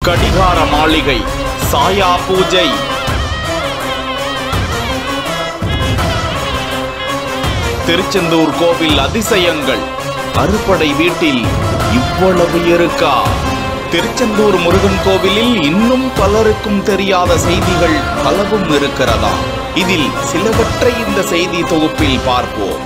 கடிகார மாளிகை சாயா பூஜை திருச்செந்தூர் கோவில் அதிசயங்கள் அறுபடை வீட்டில் இவ்வளவு இருக்கா திருச்செந்தூர் முருகன் கோவிலில் இன்னும் பலருக்கும் தெரியாத செய்திகள் பலவும் இருக்கிறதா இதில் சிலவற்றை இந்த செய்தி தொகுப்பில் பார்ப்போம்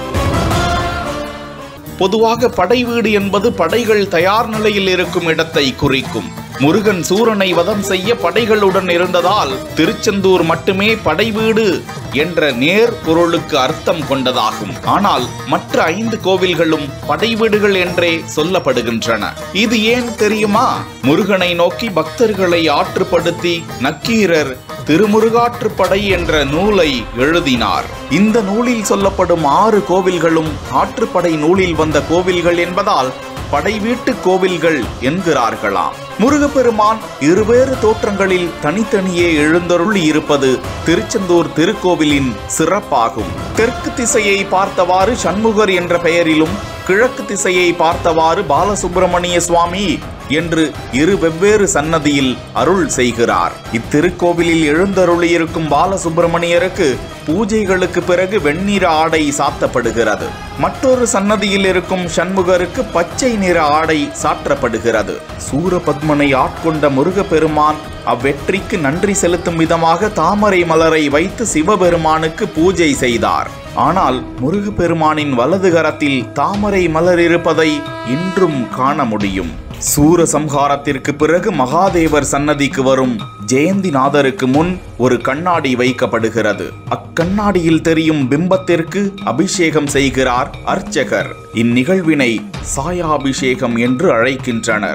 பொதுவாக படை வீடு என்பது படைகள் தயார் நிலையில் இருக்கும் இடத்தை குறிக்கும் முருகன் சூரனை வதம் செய்ய படைகளுடன் இருந்ததால் திருச்செந்தூர் மட்டுமே படை வீடு என்ற நேர் பொருளுக்கு அர்த்தம் கொண்டதாகும் ஆனால் மற்ற ஐந்து கோவில்களும் படை வீடுகள் என்றே சொல்லப்படுகின்றன இது ஏன் தெரியுமா முருகனை நோக்கி பக்தர்களை ஆற்றுப்படுத்தி நக்கீரர் திருமுருகாற்றுப்படை என்ற நூலை எழுதினார் இந்த நூலில் சொல்லப்படும் ஆறு கோவில்களும் ஆற்றுப்படை நூலில் வந்த கோவில்கள் என்பதால் படை வீட்டு கோவில்கள் என்கிறார்களாம் முருகப்பெருமான் இருவேறு தோற்றங்களில் தனித்தனியே எழுந்தருளி இருப்பது திருச்செந்தூர் திருக்கோவிலின் சிறப்பாகும் தெற்கு திசையை பார்த்தவாறு சண்முகர் என்ற பெயரிலும் கிழக்கு திசையை பார்த்தவாறு பாலசுப்பிரமணிய சுவாமி என்று இரு வெவ்வேறு சன்னதியில் அருள் செய்கிறார் இத்திருக்கோவிலில் எழுந்தருளியிருக்கும் பாலசுப்பிரமணியருக்கு பூஜைகளுக்கு பிறகு வெண்ணிற ஆடை சாத்தப்படுகிறது மற்றொரு சன்னதியில் இருக்கும் சண்முகருக்கு பச்சை நிற ஆடை சாற்றப்படுகிறது சூரபத்மனை ஆட்கொண்ட முருகப்பெருமான் அவ்வெற்றிக்கு நன்றி செலுத்தும் விதமாக தாமரை மலரை வைத்து சிவபெருமானுக்கு பூஜை செய்தார் ஆனால் முருகப்பெருமானின் வலது கரத்தில் தாமரை மலர் இருப்பதை இன்றும் காண முடியும் சூரசம்ஹாரத்திற்கு பிறகு மகாதேவர் சன்னதிக்கு வரும் ஜெயந்திநாதருக்கு முன் ஒரு கண்ணாடி வைக்கப்படுகிறது அக்கண்ணாடியில் தெரியும் பிம்பத்திற்கு அபிஷேகம் செய்கிறார் அர்ச்சகர் இந்நிகழ்வினை சாயாபிஷேகம் என்று அழைக்கின்றனர்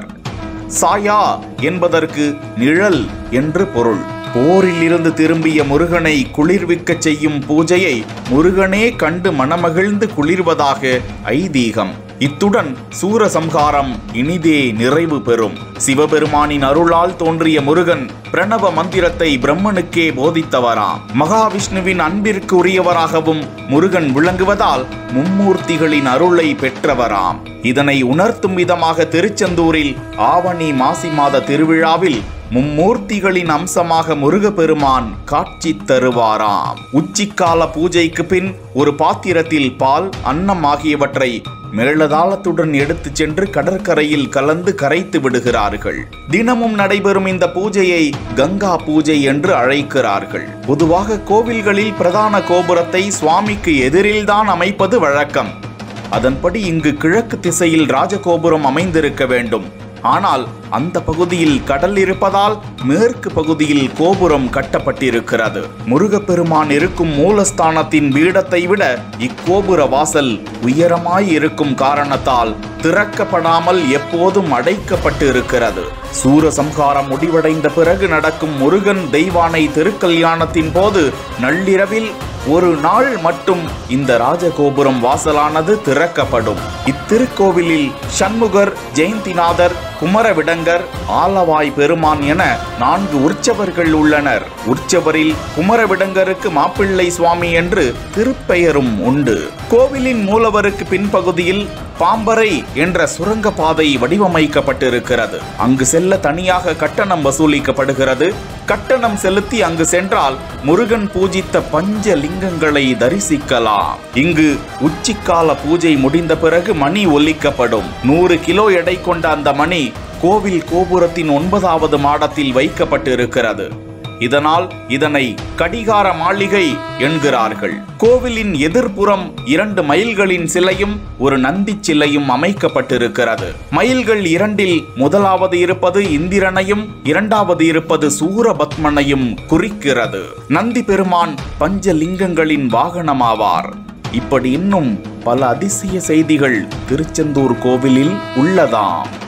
சாயா என்பதற்கு நிழல் என்று பொருள் போரில் இருந்து திரும்பிய முருகனை குளிர்விக்கச் செய்யும் பூஜையை முருகனே கண்டு மனமகிழ்ந்து குளிர்வதாக ஐதீகம் இத்துடன் சூரசம்ஹாரம் இனிதே நிறைவு பெறும் சிவபெருமானின் அருளால் தோன்றிய முருகன் பிரணவ மந்திரத்தை பிரம்மனுக்கே போதித்தவராம் மகாவிஷ்ணுவின் அன்பிற்கு உரியவராகவும் முருகன் விளங்குவதால் மும்மூர்த்திகளின் அருளை பெற்றவராம் இதனை உணர்த்தும் விதமாக திருச்செந்தூரில் ஆவணி மாசி மாத திருவிழாவில் மும்மூர்த்திகளின் அம்சமாக முருகப்பெருமான் காட்சி தருவாராம் உச்சிக்கால பூஜைக்கு பின் ஒரு பாத்திரத்தில் பால் அன்னம் ஆகியவற்றை மேளதாளத்துடன் எடுத்துச் சென்று கடற்கரையில் கலந்து கரைத்து விடுகிறார்கள் தினமும் நடைபெறும் இந்த பூஜையை கங்கா பூஜை என்று அழைக்கிறார்கள் பொதுவாக கோவில்களில் பிரதான கோபுரத்தை சுவாமிக்கு எதிரில்தான் அமைப்பது வழக்கம் அதன்படி இங்கு கிழக்கு திசையில் ராஜகோபுரம் அமைந்திருக்க வேண்டும் ஆனால் அந்த பகுதியில் கடல் இருப்பதால் மேற்கு பகுதியில் கோபுரம் கட்டப்பட்டிருக்கிறது முருகப்பெருமான் இருக்கும் மூலஸ்தானத்தின் பீடத்தை விட இக்கோபுர வாசல் உயரமாய் இருக்கும் காரணத்தால் திறக்கப்படாமல் எப்போதும் அடைக்கப்பட்டு இருக்கிறது சூரசம்ஹாரம் முடிவடைந்த பிறகு நடக்கும் முருகன் தெய்வானை திருக்கல்யாணத்தின் போது நள்ளிரவில் ஒரு நாள் மட்டும் இந்த ராஜகோபுரம் வாசலானது திறக்கப்படும் இத்திருக்கோவிலில் சண்முகர் ஜெயந்திநாதர் குமரவிடங்கர் ஆலவாய் பெருமான் என நான்கு உற்சவர்கள் உள்ளனர் உற்சவரில் குமரவிடங்கருக்கு மாப்பிள்ளை சுவாமி என்று திருப்பெயரும் உண்டு கோவிலின் மூலவருக்கு பின்பகுதியில் பாம்பரை என்ற சுரங்க பாதை வடிவமைக்கப்பட்டிருக்கிறது அங்கு செல்ல தனியாக கட்டணம் வசூலிக்கப்படுகிறது கட்டணம் செலுத்தி அங்கு சென்றால் முருகன் பூஜித்த பஞ்ச லிங்கங்களை தரிசிக்கலாம் இங்கு உச்சிக்கால பூஜை முடிந்த பிறகு மணி ஒலிக்கப்படும் நூறு கிலோ எடை கொண்ட அந்த மணி கோவில் கோபுரத்தின் ஒன்பதாவது மாடத்தில் வைக்கப்பட்டிருக்கிறது இதனால் இதனை கடிகார மாளிகை என்கிறார்கள் கோவிலின் எதிர்ப்புறம் இரண்டு மயில்களின் சிலையும் ஒரு நந்தி சிலையும் அமைக்கப்பட்டிருக்கிறது மயில்கள் இரண்டில் முதலாவது இருப்பது இந்திரனையும் இரண்டாவது இருப்பது சூரபத்மனையும் குறிக்கிறது நந்தி பெருமான் பஞ்சலிங்கங்களின் வாகனமாவார் இப்படி இன்னும் பல அதிசய செய்திகள் திருச்செந்தூர் கோவிலில் உள்ளதாம்